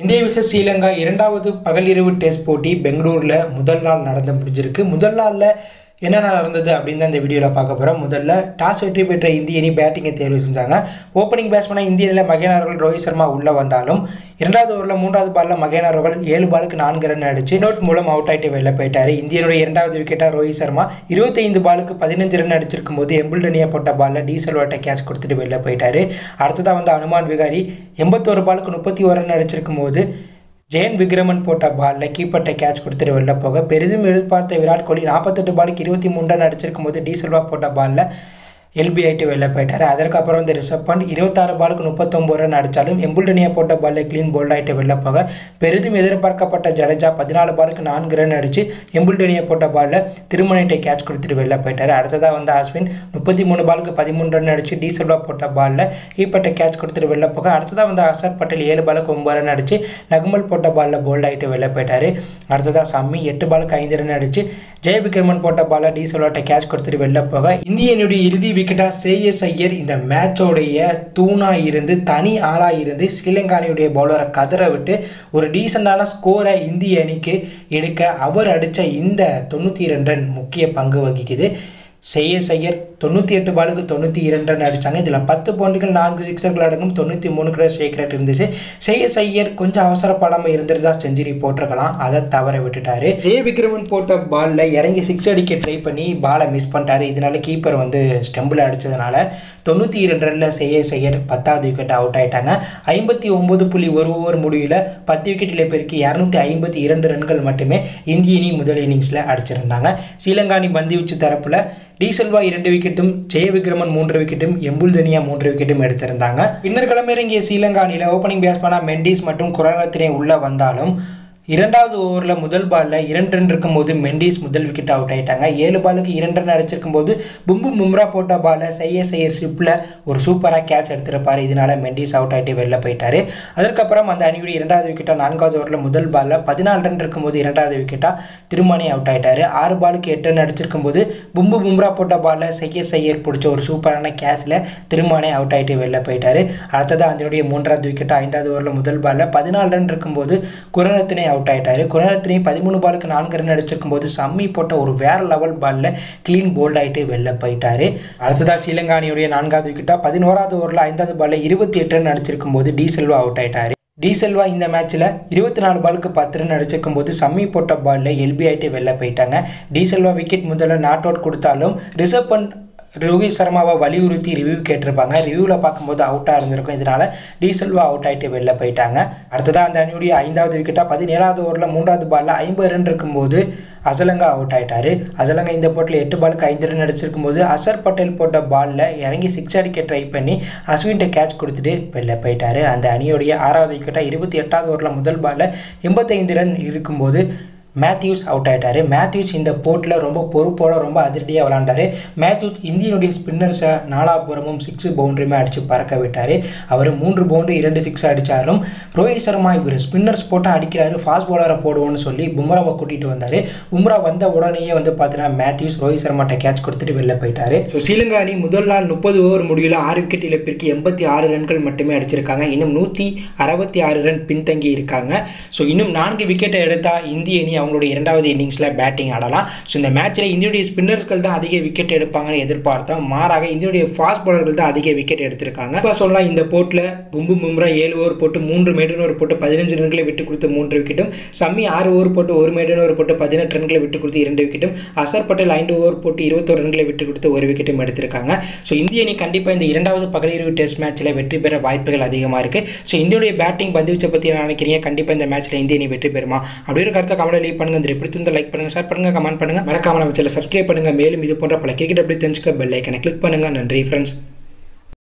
இந்திய விச ஸ்ரீலங்கா இரண்டாவது பகலிரவு டெஸ்ட் போட்டி பெங்களூரில் முதல் நாள் நடந்து முடிஞ்சிருக்கு முதல் நாளில் என்னென்ன நடந்தது அப்படின்னு தான் இந்த வீடியோவில் பார்க்க போகிறோம் முதல்ல டாஸ் வெற்றி பெற்ற இந்திய அணி பேட்டிங்கை தேர்வு செஞ்சாங்க ஓப்பனிங் பேட்ஸ்மேனாக இந்திய அணியில் மகேன் அவர்கள் ரோஹித் சர்மா உள்ளே வந்தாலும் இரண்டாவது ஓவரில் மூன்றாவது பாலில் மகேன் அவர்கள் ஏழு பாலுக்கு நான்கு ரன் அடிச்சு நோட் மூலம் அவுட் ஆகிட்டு வெளில போயிட்டார் இந்தியனுடைய இரண்டாவது விக்கெட்டாக ரோஹித் சர்மா இருபத்தைந்து பாலுக்கு பதினஞ்சு ரன் அடிச்சிருக்கும் போது எம்பிள்டனியா போட்ட பாலில் டீசல் வாட்டை கேட்ச் கொடுத்துட்டு வெளில போயிட்டார் அடுத்ததாக வந்து அனுமான் விகாரி எண்பத்தோரு பாலுக்கு முப்பத்தி ஒரு ரன் அடிச்சிருக்கும் போது ஜெயன் விக்ரமன் போட்ட பாலில் கீப்பர்ட்டை கேட்ச் கொடுத்துட்டு வெளில போக பெரிதும் எதிர்பார்த்த விராட் கோலி நாற்பத்தெட்டு பாலுக்கு இருபத்தி மூணு ரன் அடிச்சிருக்கும் போது டி செல்வா போட்ட பாலில் எல்பி ஆகிட்டு வெளில போயிட்டார் அதற்கப்புறம் வந்து ரிஷப் பண்ட் இருபத்தாறு பாலுக்கு முப்பத்தொம்பது ரன் அடித்தாலும் எம்புல்டனியா போட்ட பாலில் க்ளீன் போல்ட் ஆகிட்டு வெளில போக பெரிதும் எதிர்பார்க்கப்பட்ட ஜடேஜா பதினாலு பாலுக்கு நான்கு ரன் அடித்து எம்புல்டனியா போட்ட பாலில் திருமணிட்டை கேட்ச் கொடுத்துட்டு வெளில போயிட்டார் அடுத்ததாக வந்து அஸ்வின் முப்பத்தி மூணு பாலுக்கு பதிமூணு ரன் அடித்து டி செல்வா போட்ட பாலில் கீப்பர்ட்டை கேட்ச் கொடுத்துட்டு வெளில போக அடுத்ததாக வந்து அசர் பட்டேல் ஏழு பாலுக்கு ஒன்பது ரன் அடித்து நகுமல் போட்ட பாலில் போல்ட் ஆகிட்டு வெளில போயிட்டார் அடுத்ததாக சம்மி எட்டு பாலுக்கு ஐந்து ரன் அடித்து ஜெயவிக்ரமன் போட்ட பாலில் டி செல்வாட்டை கேட்ச் கொடுத்துட்டு வெளில போக இந்திய அணியுடைய இறுதி விக்கெட்டாக சேயஸ் ஐயர் இந்த மேட்சோடைய தூணாக இருந்து தனி ஆளாக இருந்து ஸ்ரீலங்கா அணியுடைய பவுலரை கதற விட்டு ஒரு டீசெண்டான ஸ்கோரை இந்திய அணிக்கு எடுக்க அவர் அடித்த இந்த தொண்ணூற்றி ரெண்டு ரன் முக்கிய பங்கு வகிக்குது சேயஸ் ஐயர் தொண்ணூற்றி எட்டு பாலுக்கு தொண்ணூற்றி இரண்டு ரன் அடித்தாங்க இதில் பத்து பவுண்டுகள் நான்கு சிக்ஸர்கள் அடங்கும் தொண்ணூற்றி மூணு கூட ஸ்ட்ரைக் ரேட் இருந்துச்சு சேயஸ் ஐயர் கொஞ்சம் அவசரப்படாமல் இருந்திருந்தா செஞ்சுரி போட்டிருக்கலாம் அதை தவற விட்டுட்டாரு ஜெய விக்ரமன் போட்ட பாலில் இறங்கி சிக்ஸ் அடிக்க ட்ரை பண்ணி பாலை மிஸ் பண்ணிட்டாரு இதனால கீப்பர் வந்து ஸ்டெம்பில் அடித்ததுனால தொண்ணூற்றி இரண்டு ரனில் சேயஸ் ஐயர் பத்தாவது விக்கெட் அவுட் ஆயிட்டாங்க ஐம்பத்தி ஒம்பது புள்ளி ஒரு ஓவர் முடிவில் பத்து விக்கெட் இழப்பிற்கு இரநூத்தி ஐம்பத்தி இரண்டு ரன்கள் மட்டுமே இந்திய அணி முதல் இன்னிங்ஸில் அடிச்சிருந்தாங்க ஸ்ரீலங்கா அணி பந்திவீச்சு தரப்பில் டி செல்வா இரண்டு விக்கெட்டும் ஜெய விக்ரமன் மூன்று விக்கெட்டும் எம்புல் தனியா மூன்று விக்கெட்டும் எடுத்திருந்தாங்க பின்னர் களமிறங்கிய ஸ்ரீலங்கா அணியில் ஓப்பனிங் பேட்ஸ்மேனாக மெண்டிஸ் மற்றும் குரரத்தினே உள்ள வந்தாலும் இரண்டாவது ஓவரில் முதல் பாலில் இரண்டு ரன் இருக்கும்போது மெண்டிஸ் முதல் விக்கெட் அவுட் ஆயிட்டாங்க ஏழு பாலுக்கு இரண்டு ரன் அடிச்சிருக்கும் போது பும்பு மும்ரா போட்ட பாலை செய்ய செய்ய ஸ்லிப்பில் ஒரு சூப்பராக கேட்ச் எடுத்திருப்பார் இதனால மெண்டிஸ் அவுட் ஆகிட்டு வெளில போயிட்டார் அதற்கப்புறம் அந்த அணியுடைய இரண்டாவது விக்கெட்டாக நான்காவது ஓவரில் முதல் பாலில் பதினாலு ரன் இருக்கும்போது இரண்டாவது விக்கெட்டாக திருமணி அவுட் ஆயிட்டார் ஆறு பாலுக்கு எட்டு ரன் அடிச்சிருக்கும் போது பும்பு பும்ரா போட்ட பாலில் செய்ய செய்யர் பிடிச்ச ஒரு சூப்பரான கேட்சில் திருமணி அவுட் ஆகிட்டு வெளில போயிட்டார் அடுத்தது அதனுடைய மூன்றாவது விக்கெட்டாக ஐந்தாவது ஓவரில் முதல் பாலில் பதினாலு ரன் இருக்கும்போது குரரத்தினை அவுட் ஆயிட்டாரு குணரத்னே பதிமூணு பாலுக்கு நான்கு ரன் அடிச்சிருக்கும் போது சம்மி போட்ட ஒரு வேற லெவல் பாலில் க்ளீன் போல்ட் ஆகிட்டு வெளில போயிட்டாரு அடுத்ததாக ஸ்ரீலங்கா அணியுடைய நான்காவது விக்கெட்டாக பதினோராவது ஓவரில் ஐந்தாவது பாலில் இருபத்தி எட்டு ரன் அடிச்சிருக்கும் போது டி செல்வா அவுட் ஆயிட்டாரு டி செல்வா இந்த மேட்ச்சில் இருபத்தி நாலு பாலுக்கு பத்து ரன் அடிச்சிருக்கும் போது சம்மி போட்ட பாலில் எல்பி ஆகிட்டு வெளில போயிட்டாங்க டி செல்வா விக்கெட் முதல்ல நாட் அவுட் கொடுத்தாலும் ரிசர்வ் பண்ட் ரோஹித் சர்மாவை வலியுறுத்தி ரிவ்யூ கேட்டிருப்பாங்க ரிவ்யூவில் பார்க்கும்போது அவுட்டாக இருந்திருக்கும் இதனால் டி செல்வா அவுட் ஆகிட்டு வெளில போயிட்டாங்க அடுத்ததாக அந்த அணியுடைய ஐந்தாவது விக்கெட்டாக பதினேழாவது ஓவரில் மூன்றாவது பாலில் ஐம்பது ரன் இருக்கும்போது அசலங்கா அவுட் ஆயிட்டாரு அசலங்கா இந்த போட்டில் எட்டு பாலுக்கு ஐந்து ரன் அடிச்சிருக்கும் போது அசர் பட்டேல் போட்ட பாலில் இறங்கி சிக்ஸ் அடிக்க ட்ரை பண்ணி அஸ்வின்ட்ட கேட்ச் கொடுத்துட்டு வெளில போயிட்டாரு அந்த அணியுடைய ஆறாவது விக்கெட்டாக இருபத்தி எட்டாவது ஓவரில் முதல் பாலில் எண்பத்தைந்து ரன் இருக்கும்போது மேத்யூஸ் அவுட் ஆகிட்டார் மேத்யூஸ் இந்த போட்டில் ரொம்ப பொறுப்போட ரொம்ப அதிரடியாக விளாண்டாரு மேத்யூஸ் இந்தியனுடைய ஸ்பின்னர்ஸை நாலாபுரமும் சிக்ஸ் பவுண்டரியுமே அடித்து பறக்க விட்டார் அவர் மூன்று பவுண்டரி இரண்டு சிக்ஸ் அடித்தாலும் ரோஹித் சர்மா இவர் ஸ்பின்னர்ஸ் போட்டால் அடிக்கிறாரு ஃபாஸ்ட் பவுலரை போடுவோன்னு சொல்லி பும்ராவை கூட்டிகிட்டு வந்தார் பும்ரா வந்த உடனேயே வந்து பார்த்தீங்கன்னா மேத்யூஸ் ரோஹித் சர்மாட்ட கேட்ச் கொடுத்துட்டு வெளில போயிட்டார் ஸோ ஸ்ரீலங்கா அணி முதல் நாள் முப்பது ஓவர் முடிவில் ஆறு விக்கெட் இழப்பிற்கு எண்பத்தி ஆறு ரன்கள் மட்டுமே அடிச்சிருக்காங்க இன்னும் நூற்றி அறுபத்தி ஆறு ரன் பின்தங்கி இருக்காங்க ஸோ இன்னும் நான்கு விக்கெட்டை எடுத்தால் இந்திய அணி அவங்களுடைய இரண்டாவது இன்னிங்ஸில் பேட்டிங் ஆடலாம் ஸோ இந்த மேட்ச்சில் இந்தியுடைய ஸ்பின்னர்ஸ்கள் தான் அதிக விக்கெட் எடுப்பாங்கன்னு எதிர்பார்த்தோம் மாறாக இந்தியுடைய ஃபாஸ்ட் பாலர்கள் தான் அதிக விக்கெட் எடுத்திருக்காங்க இப்போ சொல்லலாம் இந்த போட்டில் பும்பு மும்ரா ஏழு ஓவர் போட்டு மூன்று மேடன் ஓவர் போட்டு பதினஞ்சு ரன்களை விட்டு கொடுத்து மூன்று விக்கெட்டும் சம்மி ஆறு ஓவர் போட்டு ஒரு மேடன் ஓவர் போட்டு பதினெட்டு ரன்களை விட்டு கொடுத்து இரண்டு விக்கெட்டும் அசர் பட்டேல் ஐந்து ஓவர் போட்டு இருபத்தோரு ரன்களை விட்டு கொடுத்து ஒரு விக்கெட்டும் எடுத்திருக்காங்க ஸோ இந்திய அணி கண்டிப்பாக இந்த இரண்டாவது பகலிரவு டெஸ்ட் மேட்ச்சில் வெற்றி பெற வாய்ப்புகள் அதிகமாக இருக்குது ஸோ இந்தியுடைய பேட்டிங் பந்துவீச்சை பற்றி என்ன நினைக்கிறீங்க கண்டிப்பாக இந்த மேட்ச்சில் இந்திய அணி வெற்றி பெறுமா அப்படி ஒரு கருத்தை கமெண்ட் லீவ் பண்ணுங்க இந்த பிடித்திருந்த லைக் பண்ணுங்க ஷேர் பண்ணுங்க கமெண்ட் பண்ணுங்க மறக்காம நம்ம சேனல் சப்ஸ்கிரைப் பண்ணுங்க மேலும் இது போன்ற பல கிரிக்கெட் அப்படி தெரிஞ்சுக்க பெல் ஐக்கனை கிளிக் பண்ணுங்க நன்றி ஃப்ரெண்ட்ஸ்